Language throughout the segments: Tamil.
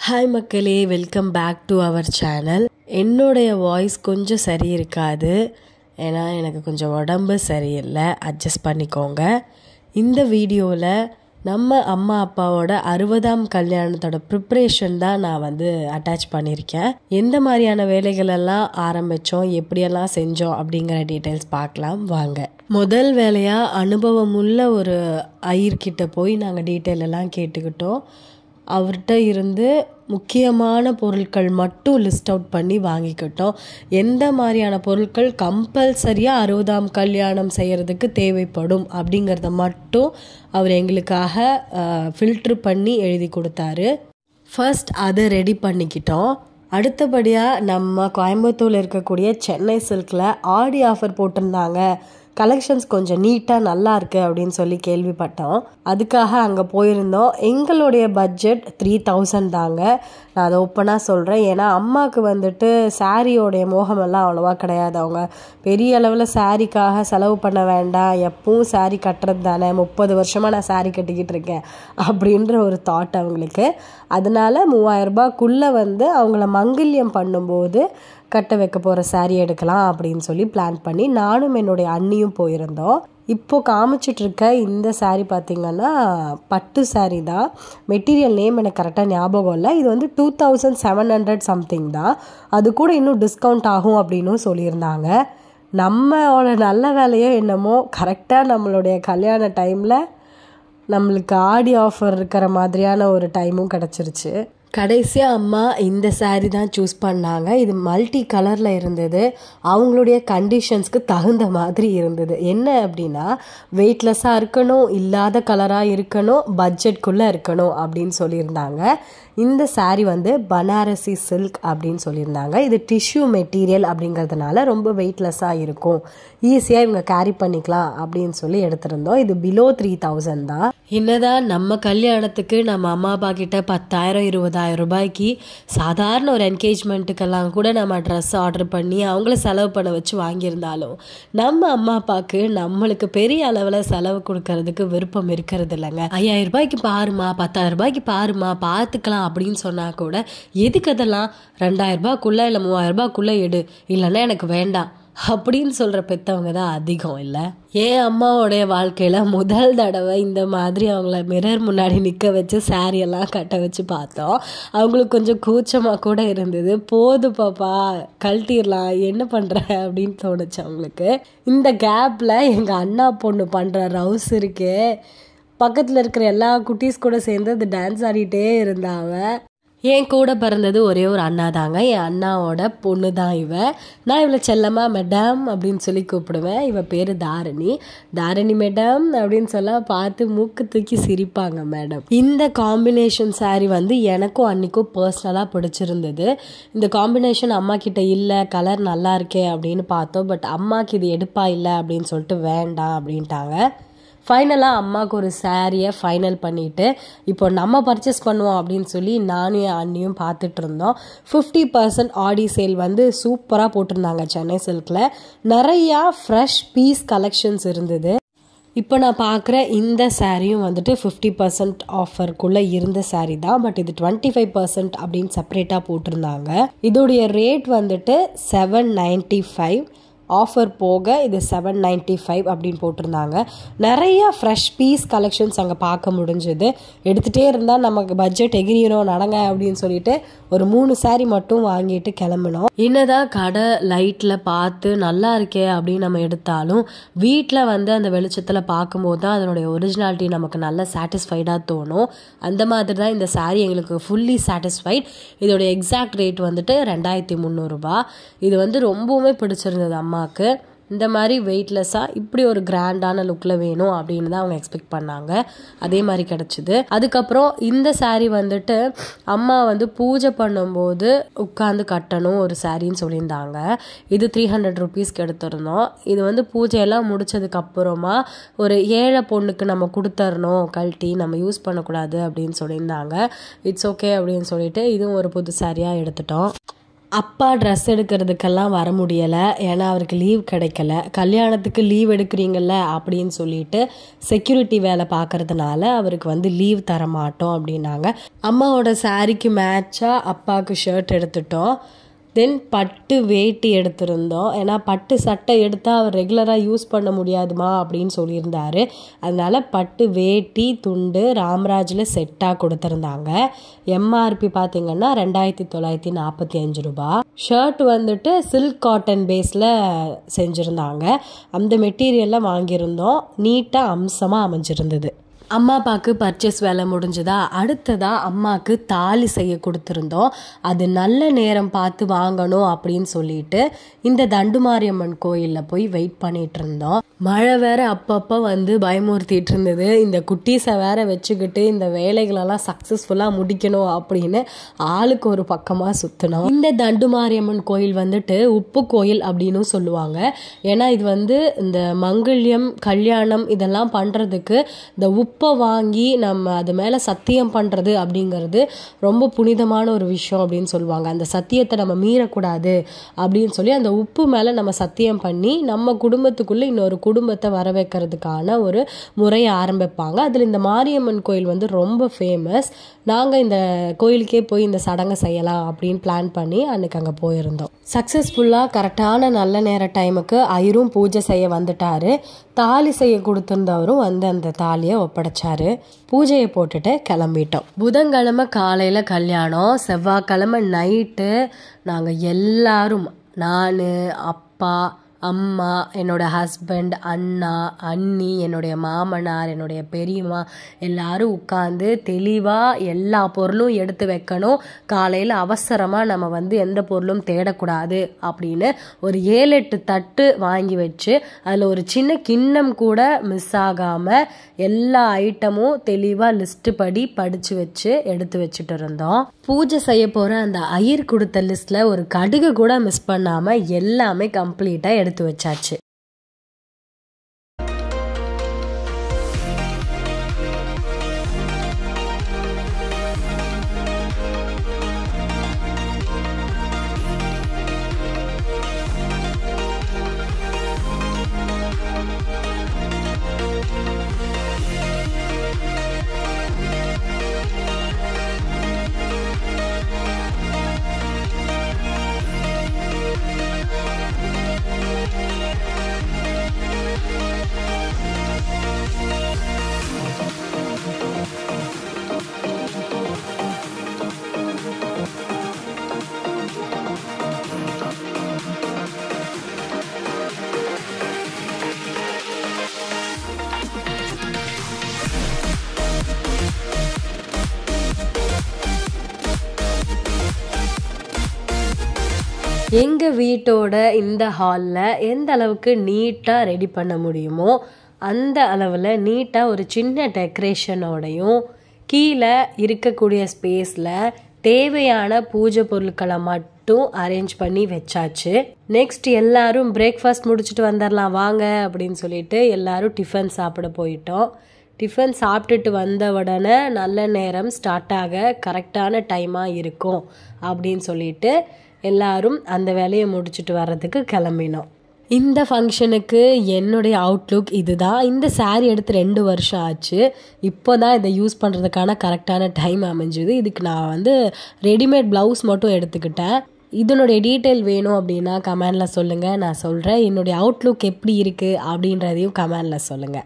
ஹாய் மக்களே welcome back to our channel என்னுடைய வாய்ஸ் கொஞ்சம் சரி இருக்காது ஏன்னா எனக்கு கொஞ்சம் உடம்பு சரியில்லை அட்ஜஸ்ட் பண்ணிக்கோங்க இந்த வீடியோவில் நம்ம அம்மா அப்பாவோட அறுபதாம் கல்யாணத்தோட ப்ரிப்ரேஷன் தான் நான் வந்து அட்டாச் பண்ணியிருக்கேன் எந்த மாதிரியான வேலைகள் எல்லாம் ஆரம்பித்தோம் எப்படியெல்லாம் செஞ்சோம் அப்படிங்கிற டீட்டெயில்ஸ் பார்க்கலாம் வாங்க முதல் வேலையாக அனுபவமுள்ள ஒரு ஐயர்கிட்ட போய் நாங்கள் டீட்டெயில் எல்லாம் கேட்டுக்கிட்டோம் அவர்கிட்ட இருந்து முக்கியமான பொருட்கள் மட்டும் லிஸ்ட் அவுட் பண்ணி வாங்கிக்கிட்டோம் எந்த மாதிரியான பொருட்கள் கம்பல்சரியாக அறுபதாம் கல்யாணம் செய்கிறதுக்கு தேவைப்படும் அப்படிங்கிறத மட்டும் அவர் எங்களுக்காக ஃபில்ட்ரு பண்ணி எழுதி கொடுத்தாரு ஃபர்ஸ்ட் அதை ரெடி பண்ணிக்கிட்டோம் அடுத்தபடியாக நம்ம கோயம்புத்தூரில் இருக்கக்கூடிய சென்னை சில்கில் ஆடி ஆஃபர் போட்டிருந்தாங்க கலெக்ஷன்ஸ் கொஞ்சம் நீட்டாக நல்லா இருக்கு அப்படின்னு சொல்லி கேள்விப்பட்டோம் அதுக்காக அங்கே போயிருந்தோம் எங்களுடைய பட்ஜெட் த்ரீ தௌசண்ட் தாங்க நான் அதை ஓப்பனாக சொல்கிறேன் ஏன்னா அம்மாவுக்கு வந்துட்டு சாரியோடைய மோகமெல்லாம் அவ்வளோவா கிடையாது அவங்க பெரிய அளவில் சாரிக்காக செலவு பண்ண வேண்டாம் எப்பவும் சாரி கட்டுறது தானே முப்பது வருஷமாக நான் சாரி கட்டிக்கிட்டு இருக்கேன் அப்படின்ற ஒரு தாட் அவங்களுக்கு அதனால மூவாயிரரூபாக்குள்ளே வந்து அவங்கள மங்கல்யம் பண்ணும்போது கட்ட வைக்க போகிற சாரீ எடுக்கலாம் அப்படின்னு சொல்லி பிளான் பண்ணி நானும் என்னுடைய அண்ணியும் போயிருந்தோம் இப்போ காமிச்சிட்டு இருக்க இந்த சாரீ பார்த்திங்கன்னா பட்டு சாரீ தான் மெட்டீரியல் நேம் எனக்கு கரெக்டாக ஞாபகம் இல்லை இது வந்து two thousand seven hundred something தான் அது கூட இன்னும் டிஸ்கவுண்ட் ஆகும் அப்படின்னும் சொல்லியிருந்தாங்க நம்மளோட நல்ல வேலையோ என்னமோ கரெக்டாக நம்மளுடைய கல்யாண டைமில் நம்மளுக்கு ஆடி ஆஃபர் இருக்கிற மாதிரியான ஒரு டைமும் கிடச்சிருச்சு கடைசியாக அம்மா இந்த சாரீ தான் சூஸ் பண்ணாங்க இது மல்டி கலரில் இருந்தது அவங்களுடைய கண்டிஷன்ஸ்க்கு தகுந்த மாதிரி இருந்தது என்ன அப்படின்னா வெயிட்லெஸ்ஸாக இருக்கணும் இல்லாத கலராக இருக்கணும் பட்ஜெட்குள்ளே இருக்கணும் அப்படின்னு சொல்லியிருந்தாங்க இந்த சாரீ வந்து பனாரசி சில்க் அப்படின்னு சொல்லியிருந்தாங்க இது டிஷ்யூ மெட்டீரியல் அப்படிங்கிறதுனால ரொம்ப வெயிட்லெஸ்ஸாக இருக்கும் ஈஸியாக இவங்க கேரி பண்ணிக்கலாம் அப்படின்னு சொல்லி எடுத்திருந்தோம் இது பிலோ த்ரீ தௌசண்ட் தான் என்னதான் நம்ம கல்யாணத்துக்கு நம்ம அம்மா அப்பா கிட்ட பத்தாயிரம் இருபதாயிரம் ரூபாய்க்கு சாதாரண ஒரு என்கேஜ்மெண்ட்டுக்கெல்லாம் கூட நம்ம ட்ரெஸ் ஆர்டர் பண்ணி அவங்கள செலவு பண்ண வச்சு வாங்கியிருந்தாலும் நம்ம அம்மா அப்பாவுக்கு நம்மளுக்கு பெரிய அளவில் செலவு கொடுக்கறதுக்கு விருப்பம் இருக்கிறது இல்லைங்க ஐயாயிரம் ரூபாய்க்கு பாருமா பத்தாயிரம் ரூபாய்க்கு பாருமா பார்த்துக்கலாம் அப்படின்னு சொன்னால் கூட எதுக்கு அதெல்லாம் ரெண்டாயிரம் ரூபாய்க்குள்ளே இல்லை மூவாயிரம் ரூபாய்க்குள்ளே எடு இல்லைன்னா எனக்கு வேண்டாம் அப்படின்னு சொல்கிற பெற்றவங்க தான் அதிகம் இல்லை என் அம்மாவோடைய வாழ்க்கையில் முதல் தடவை இந்த மாதிரி அவங்கள மிரர் முன்னாடி நிற்க வச்சு சாரியெல்லாம் கட்ட வச்சு பார்த்தோம் அவங்களுக்கு கொஞ்சம் கூச்சமாக கூட இருந்தது போது பாப்பா கழட்டிடலாம் என்ன பண்ணுற அப்படின்னு தோணுச்சு அவங்களுக்கு இந்த கேப்பில் எங்கள் அண்ணா பொண்ணு பண்ணுற ரவுஸ் இருக்கே பக்கத்தில் இருக்கிற எல்லா குட்டீஸ் கூட சேர்ந்து அது டான்ஸ் ஆடிட்டே இருந்தாவ என் கூட பிறந்தது ஒரே ஒரு அண்ணா தாங்க என் அண்ணாவோட பொண்ணு தான் இவ நான் இவளை செல்லம்மா மேடம் அப்படின்னு சொல்லி கூப்பிடுவேன் இவ பேர் தாரணி தாரணி மேடம் அப்படின்னு சொல்ல பார்த்து மூக்கு தூக்கி சிரிப்பாங்க மேடம் இந்த காம்பினேஷன் சாரீ வந்து எனக்கும் அன்னைக்கும் பர்சனலாக பிடிச்சிருந்தது இந்த காம்பினேஷன் அம்மா கிட்ட இல்லை கலர் நல்லா இருக்கே அப்படின்னு பார்த்தோம் பட் அம்மாக்கு இது எடுப்பா இல்லை அப்படின்னு சொல்லிட்டு வேண்டாம் அப்படின்ட்டாங்க ஃபைனலாக அம்மாவுக்கு ஒரு சாரியை ஃபைனல் பண்ணிவிட்டு இப்போ நம்ம பர்ச்சேஸ் பண்ணுவோம் அப்படின்னு சொல்லி நானும் என் அண்ணியும் பார்த்துட்டு இருந்தோம் ஃபிஃப்டி பர்சன்ட் ஆடி சேல் வந்து சூப்பராக போட்டிருந்தாங்க சென்னை சில்கில் நிறையா ஃப்ரெஷ் பீஸ் கலெக்ஷன்ஸ் இருந்தது இப்போ நான் பார்க்குற இந்த சாரியும் வந்துட்டு ஃபிஃப்டி பர்சன்ட் ஆஃபருக்குள்ளே இருந்த சாரீ தான் பட் இது டுவெண்ட்டி ஃபைவ் பர்சன்ட் அப்படின்னு செப்பரேட்டாக போட்டிருந்தாங்க இதோடைய ரேட் வந்துட்டு செவன் நைன்ட்டி ஃபைவ் ஆஃபர் போக இது செவன் நைன்ட்டி ஃபைவ் அப்படின்னு போட்டிருந்தாங்க நிறைய ஃப்ரெஷ் பீஸ் கலெக்ஷன்ஸ் அங்கே பார்க்க முடிஞ்சுது எடுத்துகிட்டே இருந்தால் நமக்கு பட்ஜெட் எகிரிடும் நடங்க அப்படின்னு சொல்லிட்டு ஒரு மூணு சாரீ மட்டும் வாங்கிட்டு கிளம்பினோம் என்னதான் கடை லைட்டில் பார்த்து நல்லா இருக்கே அப்படின்னு நம்ம எடுத்தாலும் வீட்டில் வந்து அந்த வெளிச்சத்தில் பார்க்கும்போது தான் அதனுடைய ஒரிஜினாலிட்டி நமக்கு நல்ல சாட்டிஸ்ஃபைடாக தோணும் அந்த மாதிரி தான் இந்த சாரீ எங்களுக்கு ஃபுல்லி சாட்டிஸ்ஃபைட் இதோட எக்ஸாக்ட் ரேட் வந்துட்டு ரெண்டாயிரத்தி முந்நூறுரூபா இது வந்து ரொம்பவுமே பிடிச்சிருந்தது அம்மா அம்மாவுக்கு இந்த மாதிரி வெயிட்லெஸ்ஸாக இப்படி ஒரு கிராண்டான லுக்கில் வேணும் அப்படின்னு தான் அவங்க எக்ஸ்பெக்ட் பண்ணாங்க அதே மாதிரி கிடச்சிது அதுக்கப்புறம் இந்த சாரீ வந்துட்டு அம்மா வந்து பூஜை பண்ணும்போது உட்காந்து கட்டணும் ஒரு சாரின்னு சொல்லியிருந்தாங்க இது த்ரீ ஹண்ட்ரட் ருபீஸ்க்கு எடுத்திருந்தோம் இது வந்து பூஜையெல்லாம் முடிச்சதுக்கப்புறமா ஒரு ஏழை பொண்ணுக்கு நம்ம கொடுத்துர்ணும் கழட்டி நம்ம யூஸ் பண்ணக்கூடாது அப்படின்னு சொல்லியிருந்தாங்க இட்ஸ் ஓகே அப்படின்னு சொல்லிட்டு இதுவும் ஒரு புது சாரியாக எடுத்துட்டோம் அப்பா ட்ரெஸ் எடுக்கிறதுக்கெல்லாம் வர முடியலை ஏன்னா அவருக்கு லீவ் கிடைக்கல கல்யாணத்துக்கு லீவ் எடுக்கிறீங்கல்ல அப்படின்னு சொல்லிட்டு செக்யூரிட்டி வேலை பார்க்கறதுனால அவருக்கு வந்து லீவ் தர மாட்டோம் அப்படின்னாங்க அம்மாவோட சாரிக்கு மேட்சாக அப்பாவுக்கு ஷர்ட் எடுத்துட்டோம் தென் பட்டு வேட்டி எடுத்திருந்தோம் ஏன்னா பட்டு சட்டை எடுத்தால் அவர் ரெகுலராக யூஸ் பண்ண முடியாதுமா அப்படின்னு சொல்லியிருந்தாரு அதனால பட்டு வேட்டி துண்டு ராம்ராஜில் செட்டாக கொடுத்துருந்தாங்க எம்ஆர்பி பார்த்தீங்கன்னா ரெண்டாயிரத்தி தொள்ளாயிரத்தி நாற்பத்தி அஞ்சு ரூபா ஷர்ட் வந்துட்டு சில்க் காட்டன் பேஸில் செஞ்சுருந்தாங்க அந்த மெட்டீரியல்லாம் வாங்கியிருந்தோம் நீட்டாக அம்சமாக அமைஞ்சிருந்தது அம்மா அப்பாவுக்கு பர்ச்சேஸ் வேலை முடிஞ்சதா அடுத்ததாக அம்மாவுக்கு தாலி செய்ய கொடுத்துருந்தோம் அது நல்ல நேரம் பார்த்து வாங்கணும் அப்படின்னு சொல்லிட்டு இந்த தண்டுமாரியம்மன் கோயிலில் போய் வெயிட் பண்ணிட்டு இருந்தோம் மழை வேற அப்பப்போ வந்து பயமுறுத்திட்டு இருந்தது இந்த குட்டீஸை வேற வச்சுக்கிட்டு இந்த வேலைகளெல்லாம் சக்ஸஸ்ஃபுல்லாக முடிக்கணும் அப்படின்னு ஆளுக்கு ஒரு பக்கமாக சுற்றணும் இந்த தண்டுமாரியம்மன் கோயில் வந்துட்டு உப்பு கோயில் அப்படின்னு சொல்லுவாங்க ஏன்னா இது வந்து இந்த மங்கல்யம் கல்யாணம் இதெல்லாம் பண்ணுறதுக்கு இந்த உப்பு உப்பை வாங்கி நம்ம அது மேலே சத்தியம் பண்ணுறது அப்படிங்கிறது ரொம்ப புனிதமான ஒரு விஷயம் அப்படின்னு சொல்லுவாங்க அந்த சத்தியத்தை நம்ம மீறக்கூடாது அப்படின்னு சொல்லி அந்த உப்பு மேலே நம்ம சத்தியம் பண்ணி நம்ம குடும்பத்துக்குள்ளே இன்னொரு குடும்பத்தை வர வைக்கிறதுக்கான ஒரு முறையை ஆரம்பிப்பாங்க அதில் இந்த மாரியம்மன் கோயில் வந்து ரொம்ப ஃபேமஸ் நாங்கள் இந்த கோயிலுக்கே போய் இந்த சடங்கை செய்யலாம் அப்படின்னு பிளான் பண்ணி அன்னைக்கு அங்கே போயிருந்தோம் சக்ஸஸ்ஃபுல்லாக கரெக்டான நல்ல நேர டைமுக்கு ஐயரும் பூஜை செய்ய வந்துட்டாரு தாலி செய்ய கொடுத்துருந்தவரும் வந்து அந்த தாலியை ஒப்படைச்சாரு பூஜையை போட்டுட்டு கிளம்பிட்டோம் புதன்கிழமை காலையில் கல்யாணம் செவ்வாய்க்கிழமை நைட்டு நாங்கள் எல்லாரும் நான் அப்பா அம்மா என்னோட ஹஸ்பண்ட் அண்ணா அண்ணி என்னுடைய மாமனார் என்னுடைய பெரியம்மா எல்லாரும் உட்காந்து தெளிவாக எல்லா பொருளும் எடுத்து வைக்கணும் காலையில் அவசரமாக நம்ம வந்து எந்த பொருளும் தேடக்கூடாது அப்படின்னு ஒரு ஏழு எட்டு தட்டு வாங்கி வச்சு அதில் ஒரு சின்ன கிண்ணம் கூட மிஸ் ஆகாமல் எல்லா ஐட்டமும் தெளிவாக லிஸ்ட்டு படி படித்து வச்சு எடுத்து வச்சுட்டு இருந்தோம் பூஜை செய்ய போகிற அந்த ஐயர் கொடுத்த லிஸ்ட்டில் ஒரு கடுகு கூட மிஸ் பண்ணாமல் எல்லாமே கம்ப்ளீட்டாக எடுத்து வச்சாச்சு எங்கள் வீட்டோட இந்த ஹாலில் எந்த அளவுக்கு நீட்டாக ரெடி பண்ண முடியுமோ அந்த அளவில் நீட்டாக ஒரு சின்ன டெக்கரேஷனோடையும் கீழே இருக்கக்கூடிய ஸ்பேஸில் தேவையான பூஜை பொருட்களை மட்டும் அரேஞ்ச் பண்ணி வச்சாச்சு நெக்ஸ்ட் எல்லாரும் பிரேக்ஃபாஸ்ட் முடிச்சுட்டு வந்துடலாம் வாங்க அப்படின்னு சொல்லிட்டு எல்லாரும் டிஃபன் சாப்பிட போயிட்டோம் டிஃபன் சாப்பிட்டுட்டு வந்த உடனே நல்ல நேரம் ஸ்டார்ட் ஆக கரெக்டான டைமாக இருக்கும் அப்படின்னு சொல்லிட்டு எல்லாரும் அந்த வேலையை முடிச்சுட்டு வர்றதுக்கு கிளம்பினோம் இந்த ஃபங்க்ஷனுக்கு என்னுடைய அவுட்லுக் இதுதான் இந்த saree எடுத்து ரெண்டு வருஷம் ஆச்சு இப்போ தான் இதை யூஸ் பண்ணுறதுக்கான கரெக்டான டைம் அமைஞ்சுது இதுக்கு நான் வந்து ரெடிமேட் ப்ளவுஸ் மட்டும் எடுத்துக்கிட்டேன் இதனுடைய டீட்டெயில் வேணும் அப்படின்னா கமெண்டில் சொல்லுங்கள் நான் சொல்கிறேன் என்னுடைய அவுட்லுக் எப்படி இருக்குது அப்படின்றதையும் கமெண்டில் சொல்லுங்கள்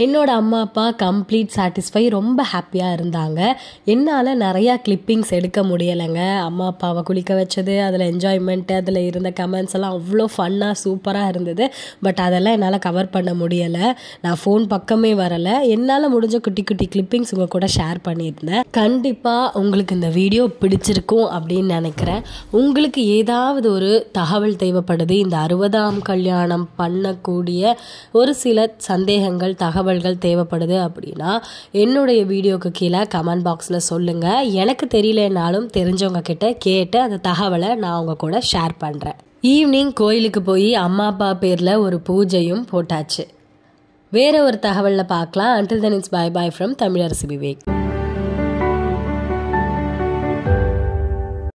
என்னோட அம்மா அப்பா கம்ப்ளீட் சாட்டிஸ்ஃபை ரொம்ப ஹாப்பியாக இருந்தாங்க என்னால் நிறையா கிளிப்பிங்ஸ் எடுக்க முடியலைங்க அம்மா அப்பாவை குளிக்க வச்சது அதில் என்ஜாய்மெண்ட்டு அதில் இருந்த கமெண்ட்ஸ் எல்லாம் அவ்வளோ ஃபன்னாக சூப்பராக இருந்தது பட் அதெல்லாம் என்னால் கவர் பண்ண முடியலை நான் ஃபோன் பக்கமே வரலை என்னால் முடிஞ்ச குட்டி குட்டி கிளிப்பிங்ஸ் உங்கள் கூட ஷேர் பண்ணியிருந்தேன் கண்டிப்பாக உங்களுக்கு இந்த வீடியோ பிடிச்சிருக்கும் அப்படின்னு நினைக்கிறேன் உங்களுக்கு ஏதாவது ஒரு தகவல் தேவைப்படுது இந்த அறுபதாம் கல்யாணம் பண்ணக்கூடிய ஒரு சில சந்தேகங்கள் தகவல்கள் தேவைப்படுது அப்படின்னா என்னுடைய வீடியோக்கு கீழே கமெண்ட் பாக்ஸில் சொல்லுங்கள் எனக்கு தெரியலனாலும் தெரிஞ்சவங்க கிட்ட கேட்டு அந்த தகவலை நான் உங்க கூட ஷேர் பண்ணுறேன் ஈவினிங் கோயிலுக்கு போய் அம்மா அப்பா பேரில் ஒரு பூஜையும் போட்டாச்சு வேற ஒரு தகவலில் பார்க்கலாம் until then it's bye bye from Tamilarasu Vivek